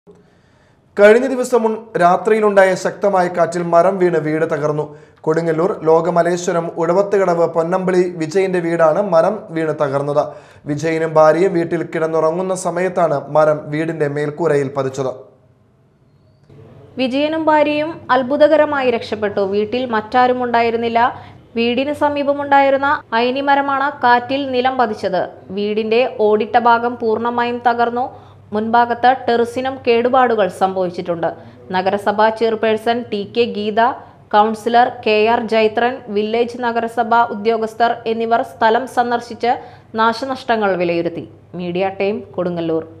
കഴിഞ്ഞ ദിവസം മുൻ രാത്രിയിലുണ്ടായ ശക്തമായ കാറ്റിൽ മരം വീണ് വീട് തകർന്നു കൊടുങ്ങല്ലൂർ ലോകമലേശ്വരം ഉഴവത്തുകടവ് പൊന്നമ്പളി വിജയന്റെ വീടാണ് മരം വീണ് തകർന്നത് വിജയനും ഭാര്യയും വീട്ടിൽ കിടന്നുറങ്ങുന്ന സമയത്താണ് മരം വീടിന്റെ മേൽക്കൂരയിൽ പതിച്ചത് വിജയനും ഭാര്യയും അത്ഭുതകരമായി രക്ഷപ്പെട്ടു വീട്ടിൽ മറ്റാരും ഉണ്ടായിരുന്നില്ല വീടിന് സമീപമുണ്ടായിരുന്ന അയനിമരമാണ് കാറ്റിൽ നിലം പതിച്ചത് വീടിന്റെ ഓടിട്ട ഭാഗം പൂർണ്ണമായും തകർന്നു മുൻഭാഗത്ത് ടെറിസിനും കേടുപാടുകൾ സംഭവിച്ചിട്ടുണ്ട് നഗരസഭാ chairperson T K Geetha councillor K R Jaithran village നഗരസഭാ ഉദ്യോഗസ്ഥർ എന്നിവർ സ്ഥലം സന്ദർശിച്ച് നാശനഷ്ടങ്ങൾ വിലയിരുത്തി മീഡിയ ടൈം കൊടുങ്ങല്ലൂർ